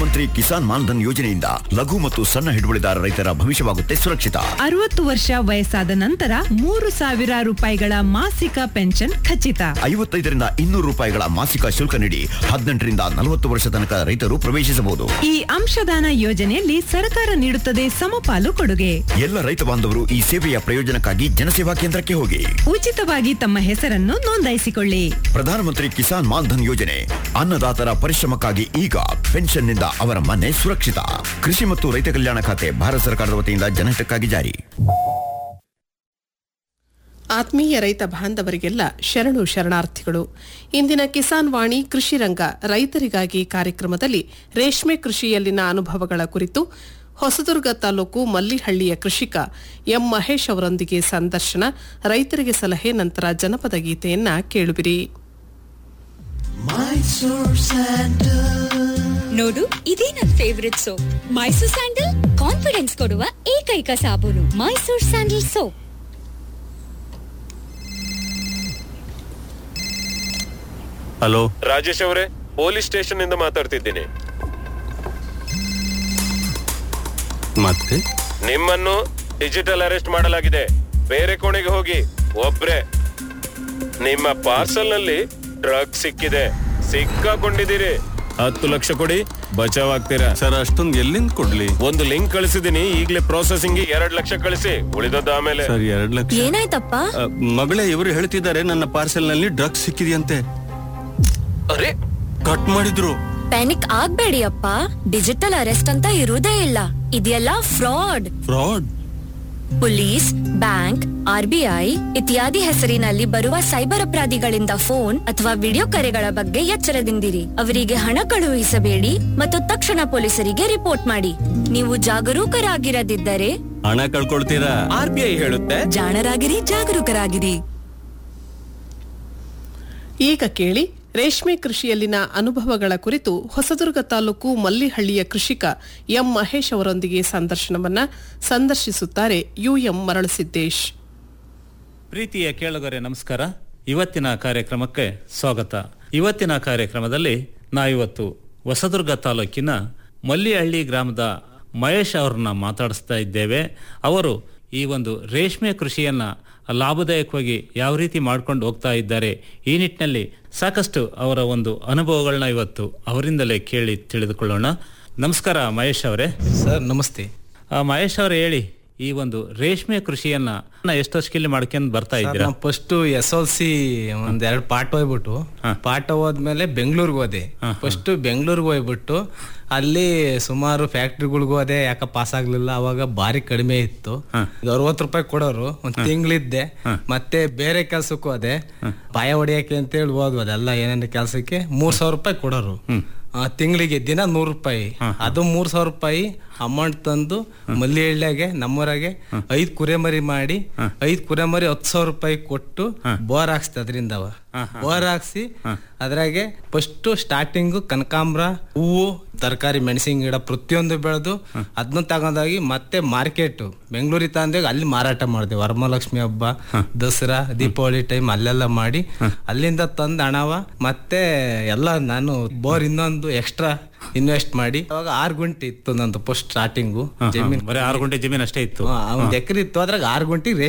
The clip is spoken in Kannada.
ಪ್ರಧಾನಮಂತ್ರಿ ಕಿಸಾನ್ ಮಾನ್ಧನ್ ಯೋಜನೆಯಿಂದ ಲಘು ಮತ್ತು ಸಣ್ಣ ಹಿಡುವಳಿದಾರ ರೈತರ ಭವಿಷ್ಯವಾಗುತ್ತೆ ಸುರಕ್ಷಿತ ಅರವತ್ತು ವರ್ಷ ವಯಸ್ಸಾದ ನಂತರ ಮೂರು ಸಾವಿರ ರೂಪಾಯಿಗಳ ಮಾಸಿಕ ಪೆನ್ಷನ್ ಖಚಿತ ಐವತ್ತೈದರಿಂದ ಇನ್ನೂರು ರೂಪಾಯಿಗಳ ಮಾಸಿಕ ಶುಲ್ಕ ನೀಡಿ ಹದಿನೆಂಟರಿಂದ ನಲವತ್ತು ವರ್ಷ ತನಕ ರೈತರು ಪ್ರವೇಶಿಸಬಹುದು ಈ ಅಂಶದಾನ ಯೋಜನೆಯಲ್ಲಿ ಸರ್ಕಾರ ನೀಡುತ್ತದೆ ಸಮಪಾಲು ಕೊಡುಗೆ ಎಲ್ಲ ರೈತ ಬಾಂಧವರು ಈ ಸೇವೆಯ ಪ್ರಯೋಜನಕ್ಕಾಗಿ ಜನಸೇವಾ ಕೇಂದ್ರಕ್ಕೆ ಹೋಗಿ ಉಚಿತವಾಗಿ ತಮ್ಮ ಹೆಸರನ್ನು ನೋಂದಾಯಿಸಿಕೊಳ್ಳಿ ಪ್ರಧಾನಮಂತ್ರಿ ಕಿಸಾನ್ ಮಾನ್ಧನ್ ಯೋಜನೆ ಅನ್ನದಾತರ ಪರಿಶ್ರಮಕ್ಕಾಗಿ ಈಗ ಪೆನ್ಷನ್ನಿಂದ ಅವರ ಮನೆ ಸುರಕ್ಷಿತ ಕೃಷಿ ಮತ್ತು ರೈತ ಕಲ್ಯಾಣ ಖಾತೆ ಭಾರತ ಸರ್ಕಾರದ ವತಿಯಿಂದ ಜನಹಿತಕ್ಕಾಗಿ ಜಾರಿ ಆತ್ಮೀಯ ರೈತ ಬಾಂಧವರಿಗೆಲ್ಲ ಶರಣು ಶರಣಾರ್ಥಿಗಳು ಇಂದಿನ ಕಿಸಾನ್ ವಾಣಿ ಕೃಷಿ ರಂಗ ರೈತರಿಗಾಗಿ ಕಾರ್ಯಕ್ರಮದಲ್ಲಿ ರೇಷ್ಮೆ ಕೃಷಿಯಲ್ಲಿನ ಅನುಭವಗಳ ಕುರಿತು ಹೊಸದುರ್ಗ ತಾಲೂಕು ಮಲ್ಲಿಹಳ್ಳಿಯ ಕೃಷಿಕ ಎಂ ಮಹೇಶ್ ಅವರೊಂದಿಗೆ ಸಂದರ್ಶನ ರೈತರಿಗೆ ಸಲಹೆ ನಂತರ ಜನಪದ ಗೀತೆಯನ್ನ ಕೇಳುವಿರಿ ನೋಡು ಇದೇ ನನ್ favourite soap Mysore sandal confidence ಕೊಡುವ ಏಕೈಕ ಸಾಬೂನು Mysore sandal soap hello Rajesh ಅವರೇ ಪೊಲೀಸ್ ಸ್ಟೇಷನ್ ಇಂದ ಮಾತಾಡ್ತಿದ್ದೀನಿ ಮತ್ತೆ ನಿಮ್ಮನ್ನು ಡಿಜಿಟಲ್ ಅರೆಸ್ಟ್ ಮಾಡಲಾಗಿದೆ ಬೇರೆ ಕೋಣೆಗೆ ಹೋಗಿ ಒಬ್ರೆ ನಿಮ್ಮ ಪಾರ್ಸಲ್ ನಲ್ಲಿ ಡ್ರಗ್ ಸಿಕ್ಕಿದೆ ಸಿಕ್ಕಾಕೊಂಡಿದ್ದೀರಿ ಹತ್ತು ಲಕ್ಷ ಕೊಡಿ ಬಚಾವ್ ಆಗ್ತೀರಾ ಸರ್ ಅಷ್ಟೊಂದು ಎಲ್ಲಿಂದ ಕೊಡ್ಲಿ ಒಂದು ಲಿಂಕ್ ಕಳಿಸಿದೀನಿ ಈಗಲೇ ಪ್ರೊಸೆಸಿಂಗ್ ಎರಡ್ ಲಕ್ಷ ಕಳಿಸಿ ಉಳಿದದ್ದು ಆಮೇಲೆ ಸರ್ ಎರಡ್ ಲಕ್ಷ ಏನಾಯ್ತಪ್ಪ ಅ, ಮಗಳೇ ಇವರು ಹೇಳ್ತಿದ್ದಾರೆ ನನ್ನ ಪಾರ್ಸೆಲ್ ನಲ್ಲಿ ಡ್ರಗ್ಸ್ ಸಿಕ್ಕಿದೆಯಂತೆ ಅರೆ ಕಟ್ ಮಾಡಿದ್ರು ಪ್ಯಾನಿಕ್ ಆಗ್ಬೇಡಿ ಅಪ್ಪ ಡಿಜಿಟಲ್ ಅರೆಸ್ಟ್ ಅಂತ ಇರುವುದೇ ಇಲ್ಲ ಇದೆಲ್ಲ fraud fraud police bank RBI ಇತ್ಯಾದಿ ಹೆಸರಿನಲ್ಲಿ ಬರುವ ಸೈಬರ್ ಅಪರಾಧಿಗಳಿಂದ ಫೋನ್ ಅಥವಾ ವಿಡಿಯೋ ಕರೆಗಳ ಬಗ್ಗೆ ಎಚ್ಚರದಿಂದಿರಿ ಅವರಿಗೆ ಹಣ ಕಳುಹಿಸಬೇಡಿ ಮತ್ತು ತಕ್ಷಣ ಪೊಲೀಸರಿಗೆ ರಿಪೋರ್ಟ್ ಮಾಡಿ ನೀವು ಜಾಗರೂಕರಾಗಿರದಿದ್ದರೆ ಹಣ ಕಳ್ಕೊಳ್ತೀರಾ ಆರ್ ಬಿ ಐ ಹೇಳುತ್ತೆ ಜಾಣರಾಗಿರಿ ಜಾಗರೂಕರಾಗಿರಿ ಈಗ ಕೇಳಿ ರೇಷ್ಮೆ ಕೃಷಿಯಲ್ಲಿನ ಅನುಭವಗಳ ಕುರಿತು ಹೊಸದುರ್ಗ ತಾಲೂಕು ಮಲ್ಲಿಹಳ್ಳಿಯ ಕೃಷಿಕ ಎಂ ಮಹೇಶ್ ಅವರೊಂದಿಗೆ ಸಂದರ್ಶನವನ್ನ ಸಂದರ್ಶಿಸುತ್ತಾರೆ ಯುಎಂ ಮರಳಸಿದ್ದೇಶ್ ಪ್ರೀತಿಯ ಕೇಳುಗರೆ ನಮಸ್ಕಾರ ಇವತ್ತಿನ ಕಾರ್ಯಕ್ರಮಕ್ಕೆ ಸ್ವಾಗತ ಇವತ್ತಿನ ಕಾರ್ಯಕ್ರಮದಲ್ಲಿ ನಾವಿವತ್ತು ಹೊಸದುರ್ಗ ತಾಲೂಕಿನ ಮಲ್ಲಿಹಳ್ಳಿ ಗ್ರಾಮದ ಮಹೇಶ್ ಅವ್ರನ್ನ ಮಾತಾಡಿಸ್ತಾ ಇದ್ದೇವೆ ಅವರು ಈ ಒಂದು ರೇಷ್ಮೆ ಕೃಷಿಯನ್ನ ಲಾಭದಾಯಕವಾಗಿ ಯಾವ ರೀತಿ ಮಾಡ್ಕೊಂಡು ಹೋಗ್ತಾ ಇದ್ದಾರೆ ಈ ನಿಟ್ಟಿನಲ್ಲಿ ಸಾಕಷ್ಟು ಅವರ ಒಂದು ಅನುಭವಗಳನ್ನ ಇವತ್ತು ಅವರಿಂದಲೇ ಕೇಳಿ ತಿಳಿದುಕೊಳ್ಳೋಣ ನಮಸ್ಕಾರ ಮಹೇಶ್ ಅವರೇ ಸರ್ ನಮಸ್ತೆ ಆ, ಮಹೇಶ್ ಅವರೇ ಹೇಳಿ ಈ ಒಂದು ರೇಷ್ಮೆ ಕೃಷಿಯನ್ನ ಎಷ್ಟು ವರ್ಷದಲ್ಲಿ ಮಾಡ್ಕೊಂಡು ಬರ್ತಾ ಇದ್ದೀರಾ ನಾವು ಫಸ್ಟ್ ಎಸ್ ಎಲ್ ಸಿ ಒಂದ್ ಎರಡು ಪಾಠ ಹೋಗ್ಬಿಟ್ಟು ಪಾಠ ಹೋದ್ಮೇಲೆ ಬೆಂಗಳೂರಿಗೆ ಹೋದೆ ಫಸ್ಟ್ ಬೆಂಗಳೂರಿಗೆ ಹೋಗ್ಬಿಟ್ಟು ಅಲ್ಲಿ ಸುಮಾರು ಫ್ಯಾಕ್ಟ್ರಿಗಳಿಗೂ ಹೋದೆ ಯಾಕ ಪಾಸ್ ಆಗ್ಲಿಲ್ಲ ಅವಾಗ ಭಾರಿ ಕಡಿಮೆ ಇತ್ತು ಅರವತ್ತು ರೂಪಾಯಿ ಕೊಡೋರು ಒಂದ್ ತಿಂಗಳಿದ್ದೆ ಮತ್ತೆ ಬೇರೆ ಕೆಲ್ಸಕ್ಕೂ ಹೋದೆ ಪಾಯ ಹೊಡಿಯಕ್ಕೆ ಅಂತ ಹೇಳಿ ಹೋದ್ವು ಅದೆಲ್ಲ ಏನೇನು ಕೆಲ್ಸಕ್ಕೆ ಮೂರ್ ಸಾವಿರ ರೂಪಾಯಿ ಕೊಡೋರು ಆ, ತಿಂಗಳಿಗೆ ದಿನ ನೂರು ರೂಪಾಯಿ ಅದು ಮೂರ್ ಸಾವಿರ ರೂಪಾಯಿ ಅಮೌಂಟ್ ತಂದು ಮಲ್ಲಿಹಳ್ಳಿಯಾಗೆ ನಮ್ಮೂರಾಗೆ ಐದ್ ಕುರೆಮರಿ ಮಾಡಿ ಐದ್ ಕುರೆಮರಿ ಹತ್ತು ಸಾವಿರ ರೂಪಾಯಿ ಕೊಟ್ಟು ಬೋರ್ ಹಾಕ್ಸ್ತೆ ಅದರಿಂದ ಬೋರ್ ಹಾಕ್ಸಿ ಅದ್ರಾಗೆ ಫಸ್ಟ್ ಸ್ಟಾರ್ಟಿಂಗ್ ಕನಕಾಂಬ್ರ ಹೂವು ತರಕಾರಿ ಮೆಣಸಿನ ಗಿಡ ಪ್ರತಿಯೊಂದು ಬೆಳೆದು ಅದನ್ನ ತಗೊಂಡೋಗಿ ಮತ್ತೆ ಮಾರ್ಕೆಟ್ ಬೆಂಗಳೂರಿಗೆ ತಂದಾಗ ಅಲ್ಲಿ ಮಾರಾಟ ಮಾಡಿದೆ ವರಮಹಾಲಕ್ಷ್ಮಿ ಹಬ್ಬ ದಸರಾ ದೀಪಾವಳಿ ಟೈಮ್ ಅಲ್ಲೆಲ್ಲ ಮಾಡಿ ಅಲ್ಲಿಂದ ತಂದ ಹಣವ ಮತ್ತೆ ಎಲ್ಲ ನಾನು ಬೋರ್ ಇನ್ನೊಂದು ಎಕ್ಸ್ಟ್ರಾ ಇನ್ವೆಸ್ಟ್ ಮಾಡಿ ಅವಾಗ ಆರು ಗುಂಟೆ ಇತ್ತು ನಂದು ಫಸ್ಟ್ ಸ್ಟಾರ್ಟಿಂಗು ಜಮೀನು ಬರೀ ಆರು ಗಂಟೆ ಜಮೀನು ಅಷ್ಟೇ ಇತ್ತು ಒಂದ್ ಎಕರೆ ಇತ್ತು ಅದ್ರಾಗ ಆರು ಗುಂಟೆ